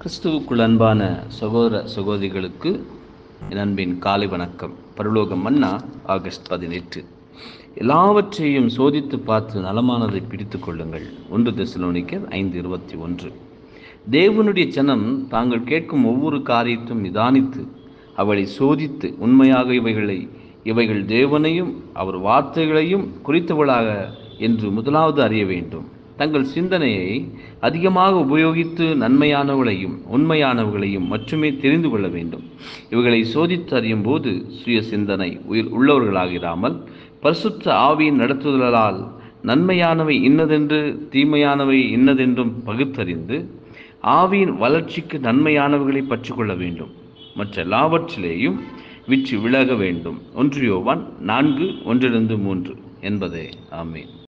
கிறிஸ்துவுக்குள் அன்பான சகோதர சகோதரிகளுக்கு என் அன்பின் காலை வணக்கம் பரலோகம் மன்னா ஆகஸ்ட் பதினெட்டு எல்லாவற்றையும் சோதித்து பார்த்து நலமானதை பிடித்து கொள்ளுங்கள் ஒன்று தெசலோனிக்கர் ஐந்து இருபத்தி ஒன்று தேவனுடைய ஜனம் தாங்கள் கேட்கும் ஒவ்வொரு காரியத்தையும் நிதானித்து அவளை சோதித்து உண்மையாக இவைகளை இவைகள் தேவனையும் அவர் வார்த்தைகளையும் குறித்தவளாக என்று முதலாவது அறிய வேண்டும் தங்கள் சிந்தனையை அதிகமாக உபயோகித்து நன்மையானவர்களையும் உண்மையானவர்களையும் மட்டுமே தெரிந்து கொள்ள வேண்டும் இவைகளை சோதித்து அறியும் போது சுய சிந்தனை உயிர் உள்ளவர்களாகிறாமல் பரிசுத்த ஆவியின் நடத்துதலால் நன்மையானவை இன்னதென்று தீமையானவை இன்னதென்றும் பகுத்தறிந்து ஆவியின் வளர்ச்சிக்கு நன்மையானவர்களை பற்றிக்கொள்ள வேண்டும் மற்ற எல்லாவற்றிலேயும் விற்று விலக வேண்டும் ஒன்று யோவான் நான்கு ஒன்றிலிருந்து மூன்று என்பதே ஆமேன்